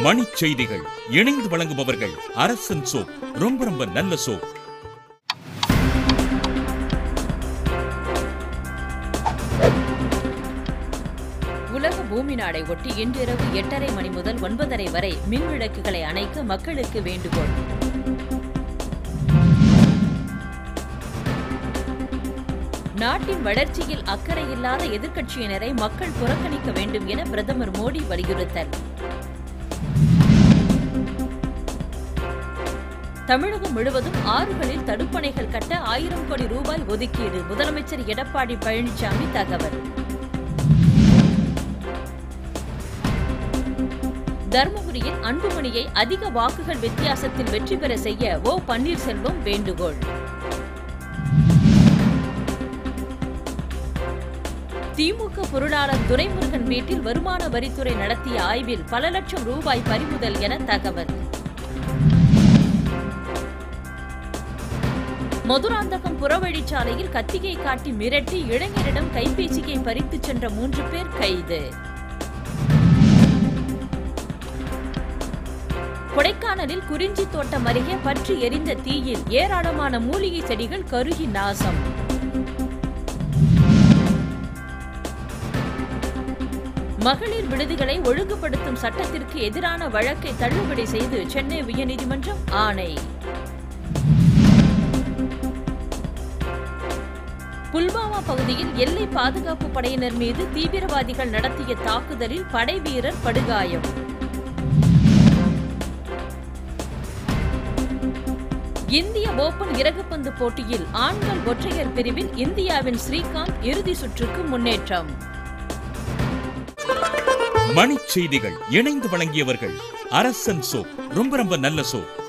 மணிச் செய்திகள் இணைந்து வழங்குபவர்கள் அரசன் சோப் ரொம்ப ரொம்ப நல்ல சோப் உலக பூமி நாளை ஒட்டி இன்றிரவு எட்டரை மணி முதல் ஒன்பதரை வரை மின் விளக்குகளை அணைக்க மக்களுக்கு வேண்டுகோள் நாட்டின் வளர்ச்சியில் அக்கறை இல்லாத எதிர்க்கட்சியினரை மக்கள் புறக்கணிக்க வேண்டும் என பிரதமர் மோடி வலியுறுத்தல் தமிழகம் முழுவதும் ஆறுகளில் தடுப்பணைகள் கட்ட ஆயிரம் கோடி ரூபாய் ஒதுக்கீடு முதலமைச்சர் எடப்பாடி பழனிசாமி தகவல் தருமபுரியில் அன்புமணியை அதிக வாக்குகள் வித்தியாசத்தில் வெற்றி பெற செய்ய ஓ பன்னீர்செல்வம் வேண்டுகோள் திமுக பொருளாளர் துரைமுருகன் வீட்டில் வருமான வரித்துறை நடத்திய ஆய்வில் பல லட்சம் ரூபாய் பறிமுதல் என தகவல் மதுராந்தகம் புறவழிச்சாலையில் கத்திகை காட்டி மிரட்டி இளைஞரிடம் கைபேசியை பறித்துச் சென்ற மூன்று பேர் கைது கொடைக்கானலில் குறிஞ்சி தோட்டம் அருகே பற்றி எரிந்த தீயில் ஏராளமான மூலிகை செடிகள் கருகி நாசம் மகளிர் விடுதிகளை ஒழுங்குபடுத்தும் சட்டத்திற்கு எதிரான வழக்கை தள்ளுபடி செய்து சென்னை உயர்நீதிமன்றம் ஆணை புல்வாமா பகுதியில் எல்லை பாதுகாப்பு படையினர் மீது தீவிரவாதிகள் நடத்திய தாக்குதலில் படை வீரர் படுகாயம் இந்திய ஓபன் இறகுப்பந்து போட்டியில் ஆண்கள் ஒற்றையர் பிரிவில் இந்தியாவின் ஸ்ரீகாந்த் இறுதி சுற்றுக்கு முன்னேற்றம் மணிச் செய்திகள் இணைந்து வழங்கியவர்கள் அரசன் சோப் ரொம்ப ரொம்ப நல்ல சோப்